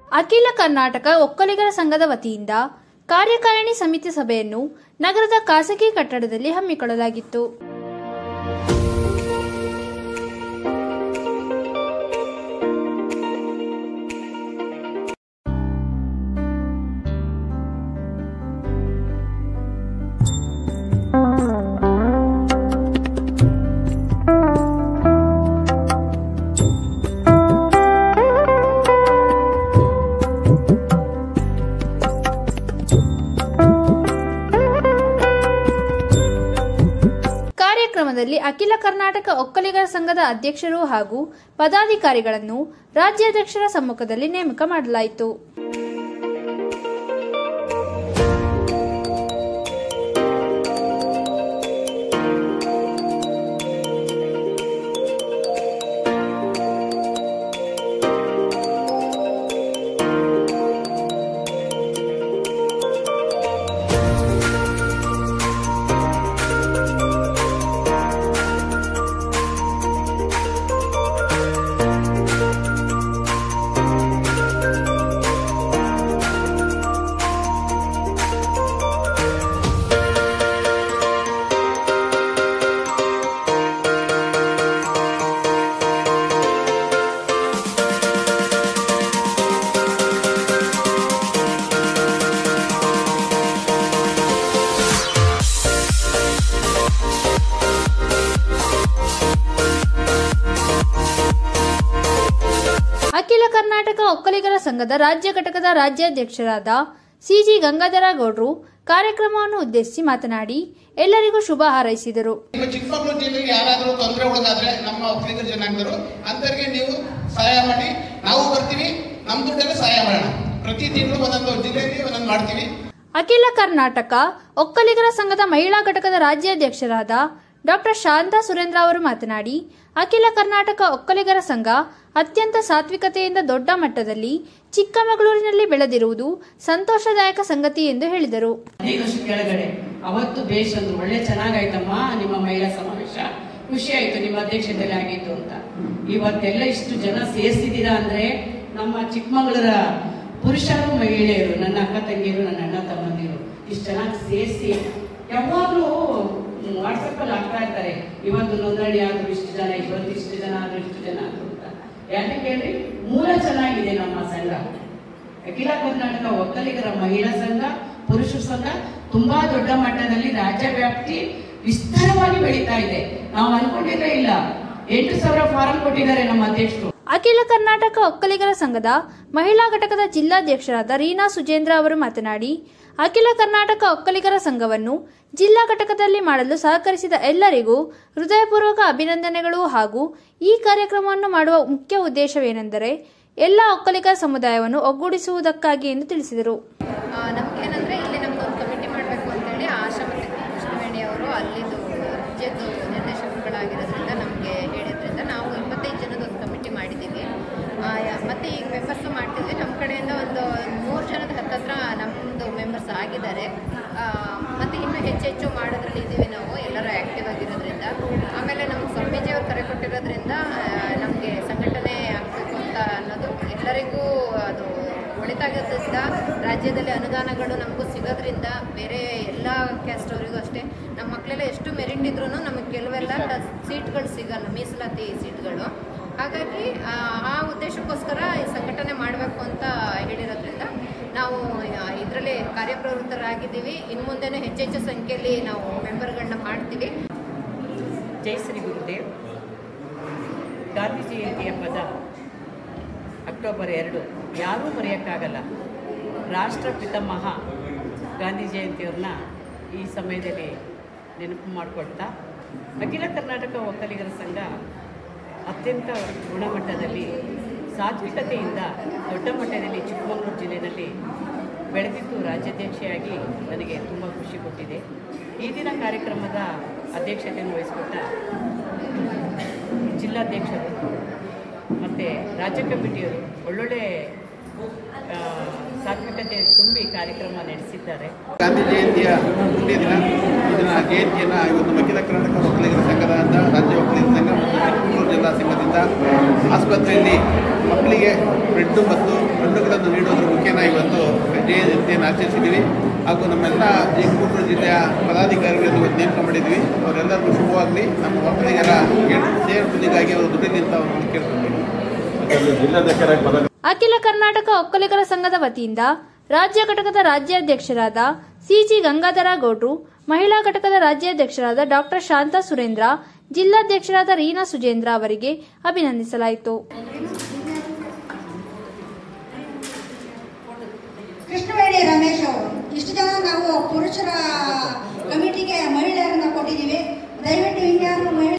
ಅಖಿಲ ಕರ್ನಾಟಕ ಒಕ್ಕಲಿಗರ ಸಂಘದ ವತಿಯಿಂದ ಕಾರ್ಯಕಾರಿಣಿ ಸಮಿತಿ ಸಭೆಯನ್ನು ನಗರದ ಖಾಸಗಿ ಕಟ್ಟಡದಲ್ಲಿ ಹಮ್ಮಿಕೊಳ್ಳಲಾಗಿತ್ತು ಕಾರ್ಯಕ್ರಮದಲ್ಲಿ ಅಖಿಲ ಕರ್ನಾಟಕ ಒಕ್ಕಲಿಗರ ಸಂಘದ ಅಧ್ಯಕ್ಷರು ಹಾಗೂ ಪದಾಧಿಕಾರಿಗಳನ್ನು ರಾಜ್ಯಾಧ್ಯಕ್ಷರ ಸಮ್ಮುಖದಲ್ಲಿ ನೇಮಕ ಮಾಡಲಾಯಿತು ಅಖಿಲ ಕರ್ನಾಟಕ ಒಕ್ಕಲಿಗರ ಸಂಘದ ರಾಜ್ಯ ಘಟಕದ ರಾಜ್ಯಾಧ್ಯಕ್ಷರಾದ ಸಿಜಿ ಗಂಗಾಧರ ಗೌಡ್ರು ಕಾರ್ಯಕ್ರಮವನ್ನು ಉದ್ದೇಶಿಸಿ ಮಾತನಾಡಿ ಎಲ್ಲರಿಗೂ ಶುಭ ಹಾರೈಸಿದರು ನಿಮ್ಮ ಚಿಕ್ಕಮಗಳೂರು ಜಿಲ್ಲೆಗೆ ಯಾರಾದರೂ ತೊಂದರೆ ಒಳಗಾದ್ರೆ ನಮ್ಮ ಒಕ್ಕಲಿಗರ ಜನಾಂಗದವರು ಅಂತವರಿಗೆ ನೀವು ಸಹಾಯ ಮಾಡಿ ನಾವು ಬರ್ತೀವಿ ನಮ್ಮ ದುಡ್ಡಲ್ಲಿ ಸಹಾಯ ಮಾಡೋಣ ಪ್ರತಿ ತಿಂಗಳು ಒಂದೊಂದು ಜಿಲ್ಲೆಯಲ್ಲಿ ಒಂದೊಂದು ಮಾಡ್ತೀವಿ ಅಖಿಲ ಕರ್ನಾಟಕ ಒಕ್ಕಲಿಗರ ಸಂಘದ ಮಹಿಳಾ ಘಟಕದ ರಾಜ್ಯಾಧ್ಯಕ್ಷರಾದ ಡಾಕ್ಟರ್ ಶಾಂತಾ ಸುರೇಂದ್ರ ಅವರು ಮಾತನಾಡಿ ಅಖಿಲ ಕರ್ನಾಟಕ ಒಕ್ಕಲಿಗರ ಸಂಘ ಅತ್ಯಂತ ಸಾತ್ವಿಕತೆಯಿಂದ ದೊಡ್ಡ ಮಟ್ಟದಲ್ಲಿ ಚಿಕ್ಕಮಗಳೂರಿನಲ್ಲಿ ಬೆಳೆದಿರುವುದು ಸಂತೋಷದಾಯಕ ಸಂಗತಿ ಎಂದು ಹೇಳಿದರು ಹದಿನೈದು ಕೆಳಗಡೆ ಅವತ್ತು ಬೇಷ್ ಅಂದ್ರು ಒಳ್ಳೆ ಚೆನ್ನಾಗಾಯ್ತಮ್ಮ ನಿಮ್ಮ ಮಹಿಳಾ ಸಮಾವೇಶ ಖುಷಿ ಆಯ್ತು ನಿಮ್ಮ ಅಧ್ಯಕ್ಷತೆಯಲ್ಲಿ ಆಗಿತ್ತು ಅಂತ ಇವತ್ತೆಲ್ಲ ಇಷ್ಟು ಜನ ಸೇರಿಸಿದ್ದೀರಾ ಅಂದ್ರೆ ನಮ್ಮ ಚಿಕ್ಕಮಗಳೂರ ಪುರುಷರು ಮಹಿಳೆಯರು ನನ್ನ ಅಕ್ಕ ತಂಗಿಯರು ನನ್ನ ಅಣ್ಣ ತಮ್ಮಂದಿರು ಇಷ್ಟು ಚೆನ್ನಾಗಿ ಸೇರಿಸಿ ಯಾವಾಗಲೂ ವಾಟ್ಸಪ್ ಅಲ್ಲಿ ಆಗ್ತಾ ಇರ್ತಾರೆ ಇವತ್ತು ನೋಂದಣಿ ಆದ್ರು ಇಷ್ಟು ಜನ ಇವತ್ತು ಇಷ್ಟು ಜನ ಆದ್ರು ಇಷ್ಟು ಜನ ಆದ್ರು ಅಂತ ಯಾಕೆ ಕೇಳಿ ಮೂಲ ಚೆನ್ನಾಗಿದೆ ನಮ್ಮ ಸಂಘ ಅಖಿಲ ಕರ್ನಾಟಕ ಒಕ್ಕಲಿಗರ ಮಹಿಳಾ ಸಂಘ ಪುರುಷ ಸಂಘ ತುಂಬಾ ದೊಡ್ಡ ಮಟ್ಟದಲ್ಲಿ ರಾಜ್ಯ ವ್ಯಾಪ್ತಿ ವಿಸ್ತಾರವಾಗಿ ಬೆಳೀತಾ ಇದೆ ನಾವು ಅನ್ಕೊಂಡಿದ್ರೆ ಇಲ್ಲ ಎಂಟು ಸಾವಿರ ಫಾರಂ ಕೊಟ್ಟಿದ್ದಾರೆ ನಮ್ಮ ಅಧ್ಯಕ್ಷರು ಅಖಿಲ ಕರ್ನಾಟಕ ಒಕ್ಕಲಿಗರ ಸಂಘದ ಮಹಿಳಾ ಘಟಕದ ಜಿಲ್ಲಾಧ್ಯಕ್ಷರಾದ ರೀನಾ ಸುಜೇಂದ್ರ ಅವರು ಮಾತನಾಡಿ ಅಖಿಲ ಕರ್ನಾಟಕ ಒಕ್ಕಲಿಗರ ಸಂಘವನ್ನು ಜಿಲ್ಲಾ ಘಟಕದಲ್ಲಿ ಮಾಡಲು ಸಹಕರಿಸಿದ ಎಲ್ಲರಿಗೂ ಹೃದಯಪೂರ್ವಕ ಅಭಿನಂದನೆಗಳು ಹಾಗೂ ಈ ಕಾರ್ಯಕ್ರಮವನ್ನು ಮಾಡುವ ಮುಖ್ಯ ಉದ್ದೇಶವೇನೆಂದರೆ ಎಲ್ಲ ಒಕ್ಕಲಿಗ ಸಮುದಾಯವನ್ನು ಒಗ್ಗೂಡಿಸುವುದಕ್ಕಾಗಿ ಎಂದು ತಿಳಿಸಿದರು ಆ, ನಮ್ಗೇನಂದ್ರೆ ಇಲ್ಲಿ ನಮ್ದು ಒಂದು ಕಮಿಟಿ ಮಾಡಬೇಕು ಅಂತೇಳಿ ಆಶಾ ಮತ್ತು ಕೃಷ್ಣವೇಣಿ ಅವರು ಅಲ್ಲಿದ್ದು ರಾಜ್ಯದ ನಿರ್ದೇಶಕರುಗಳಾಗಿರೋದ್ರಿಂದ ನಮಗೆ ಹೇಳಿದ್ರಿಂದ ನಾವು ಇಪ್ಪತ್ತೈದು ಜನದ ಒಂದು ಕಮಿಟಿ ಮಾಡಿದ್ದೀವಿ ಆ, ಯಾ- ಮತ್ತೆ ಈಗ ಮೆಂಬರ್ಸು ಮಾಡ್ತಿದ್ವಿ ನಮ್ಮ ಕಡೆಯಿಂದ ಒಂದು ನೂರು ಜನದ ಹತ್ತತ್ರ ನಮ್ಮದು ಮೆಂಬರ್ಸ್ ಆಗಿದ್ದಾರೆ ಆ, ಮತ್ತೆ ಇನ್ನೂ ಹೆಚ್ಚೆಚ್ಚು ಮಾಡೋದ್ರಲ್ಲಿ ಇದ್ದೀವಿ ನಾವು ಎಲ್ಲರೂ ಆ್ಯಕ್ಟಿವ್ ಆಗಿರೋದ್ರಿಂದ ಆಮೇಲೆ ನಮ್ಮ ಸ್ವಾಮೀಜಿ ಅವರು ಕರೆ ಕೊಟ್ಟಿರೋದ್ರಿಂದ ನಮಗೆ ಸಂಘಟನೆ ಆಗಬೇಕು ಅಂತ ಅನ್ನೋದು ಎಲ್ಲರಿಗೂ ಅದು ಒಳಿತಾಗೋದ್ರಿಂದ ರಾಜ್ಯದಲ್ಲಿ ಅನುದಾನಗಳು ನಮಗೂ ಸಿಗೋದ್ರಿಂದ ಬೇರೆ ಎಲ್ಲ ಕ್ಯಾಸ್ಟ್ ಅವರಿಗೂ ಅಷ್ಟೇ ನಮ್ಮ ಮಕ್ಕಳೆಲ್ಲ ಎಷ್ಟು ಮೆರಿಟ್ ಇದ್ರೂ ನಮಗೆ ಕೆಲವೆಲ್ಲ ಸೀಟ್ಗಳು ಸಿಗಲ್ಲ ಮೀಸಲಾತಿ ಸೀಟ್ಗಳು ಹಾಗಾಗಿ ಆ, ಆ ಉದ್ದೇಶಕ್ಕೋಸ್ಕರ ಈ ಸಂಘಟನೆ ಮಾಡಬೇಕು ಅಂತ ಹೇಳಿರೋದ್ರಿಂದ ನಾವು ಇದರಲ್ಲಿ ಕಾರ್ಯಪ್ರವೃತ್ತರಾಗಿದ್ದೀವಿ ಇನ್ನು ಮುಂದೆನೂ ಹೆಚ್ಚೆಚ್ಚು ಸಂಖ್ಯೆಯಲ್ಲಿ ನಾವು ಮೆಂಬರ್ಗಳನ್ನ ಮಾಡ್ತೀವಿ ಜೈ ಶ್ರೀ ಗುರುದೇವ್ ಗಾಂಧಿ ಜಯಂತಿ ಹಬ್ಬದ ಅಕ್ಟೋಬರ್ ಎರಡು ಯಾರೂ ಮರೆಯೋಕ್ಕಾಗಲ್ಲ ರಾಷ್ಟ್ರ ಪಿತಾಮಹ ಗಾಂಧಿ ಜಯಂತಿಯವ್ರನ್ನ ಈ ಸಮಯದಲ್ಲಿ ನೆನಪು ಮಾಡಿಕೊಳ್ತಾ ಅಖಿಲ ಕರ್ನಾಟಕ ಒಕ್ಕಲಿಗರ ಸಂಘ ಅತ್ಯಂತ ಗುಣಮಟ್ಟದಲ್ಲಿ ಸಾತ್ವಿಕತೆಯಿಂದ ದೊಡ್ಡ ಮಟ್ಟದಲ್ಲಿ ಚಿಕ್ಕಮಗಳೂರು ಜಿಲ್ಲೆಯಲ್ಲಿ ಬೆಳೆದಿದ್ದು ರಾಜ್ಯಾಧ್ಯಕ್ಷೆಯಾಗಿ ನನಗೆ ತುಂಬ ಖುಷಿ ಕೊಟ್ಟಿದೆ ಈ ದಿನ ಕಾರ್ಯಕ್ರಮದ ಅಧ್ಯಕ್ಷತೆಯನ್ನು ವಹಿಸಿಕೊಟ್ಟ ಜಿಲ್ಲಾಧ್ಯಕ್ಷರು ಮತ್ತು ರಾಜ್ಯ ಕಮಿಟಿಯವರು ಒಳ್ಳೊಳ್ಳೆ ಆ, ಸಾತ್ವಿಕತೆ ತುಂಬಿ ಕಾರ್ಯಕ್ರಮ ನಡೆಸಿದ್ದಾರೆ ಗಾಂಧಿ ಜಯಂತಿಯ ಪುಣ್ಯ ದಿನ ಇದನ್ನ ಜಯಂತಿಯನ್ನು ಇವತ್ತು ಅಖಿಲ ಕರ್ನಾಟಕ ಒಕ್ಕಲಿಗರ ಸಂಘದ ಅಂತ ರಾಜ್ಯ ಒಕ್ಕಲಿಗರ ಸಂಘ ಮತ್ತು ಚಿಕ್ಕಮಗಳೂರು ಜಿಲ್ಲಾ ಸಂಘದಿಂದ ಆಸ್ಪತ್ರೆಯಲ್ಲಿ ಮಕ್ಕಳಿಗೆ ಬ್ರೆಡ್ಡು ಮತ್ತು ಹಣ್ಣುಗಳನ್ನು ನೀಡೋದ್ರ ಮುಖೇನ ಇವತ್ತು ಜಯಂತಿಯನ್ನು ಆಚರಿಸಿದ್ದೀವಿ ಹಾಗೂ ನಮ್ಮೆಲ್ಲ ಚಿಕ್ಕಮಗಳೂರು ಜಿಲ್ಲೆಯ ಪದಾಧಿಕಾರಿಗಳನ್ನು ಇವತ್ತು ನೇಮಕ ಮಾಡಿದ್ವಿ ಅವರೆಲ್ಲರಿಗೂ ಶುಭವಾಗಲಿ ನಮ್ಮ ಮಕ್ಕಳಿಗೆಲ್ಲ ಸೇರ್ಪದಿಗಾಗಿ ಅವರು ದುಡ್ಡು ನಿಂತ ಅವ್ರನ್ನ ಕೇಳ್ಕೊಳ್ತೀವಿ ಜಿಲ್ಲಾಧ್ಯಕ್ಷರಾಗಿ ಪದ ಅಖಿಲ ಕರ್ನಾಟಕ ಒಕ್ಕಲಿಗರ ಸಂಘದ ವತಿಯಿಂದ ರಾಜ್ಯ ಘಟಕದ ರಾಜ್ಯಾಧ್ಯಕ್ಷರಾದ ಸಿಜಿ ಗಂಗಾಧರ ಗೌಡ್ರು ಮಹಿಳಾ ಘಟಕದ ರಾಜ್ಯಾಧ್ಯಕ್ಷರಾದ ಡಾಕ್ಟರ್ ಶಾಂತಾ ಸುರೇಂದ್ರ ಜಿಲ್ಲಾಧ್ಯಕ್ಷರಾದ ರೀನಾ ಸುಜೇಂದ್ರ ಅವರಿಗೆ ಅಭಿನಂದಿಸಲಾಯಿತು ಕೃಷ್ಣವೇಣಿ ರಮೇಶ್ ಅವರು ಇಷ್ಟು ಜನ ನಾವು ಪುರುಷರ ಕಮಿಟಿಗೆ ಮಹಿಳೆಯರನ್ನ ಕೊಟ್ಟಿದ್ದೀವಿ ದಯವಿಟ್ಟು ಇನ್ಯಾರು ಮಹಿಳೆ